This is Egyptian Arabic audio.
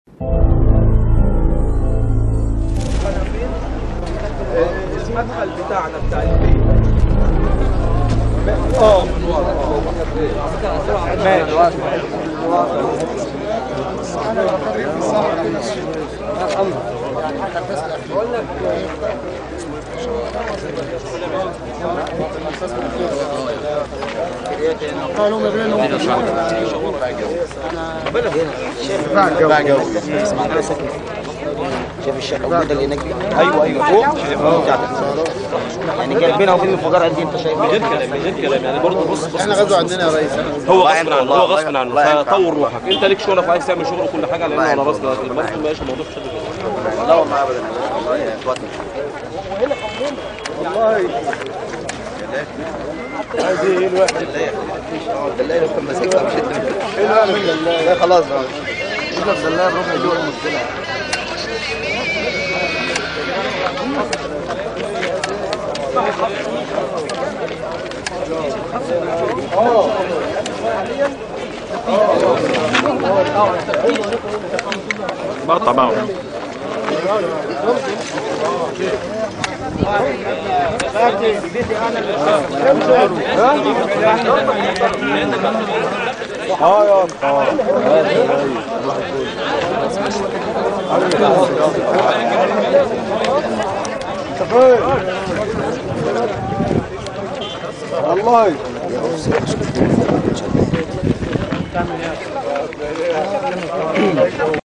المدخل بتاعنا بتاع البيت اه ماشي شايف الشيخ عبود اللي هناك ايوه ايوه فوق يعني جايبينها وفي انفجار قد ايه انت شايف غير كلام غير كلام يعني برضه بص بص احنا غزو عندنا يا ريس هو الله غصب يعينك عنه والله، هو الله غصب يعينك. عنه الله يعينك. فطور روحك انت ليك شغلك وعايز تعمل شغل وكل حاجه لان على راسنا دلوقتي المصري ماشي الموضوع في شد كده لا والله ابدا والله يا اخواتي بالله لو كان ماسكها مش لا خلاص بقى شوف الزلاق ربع جوه المشكله بقطع معه والله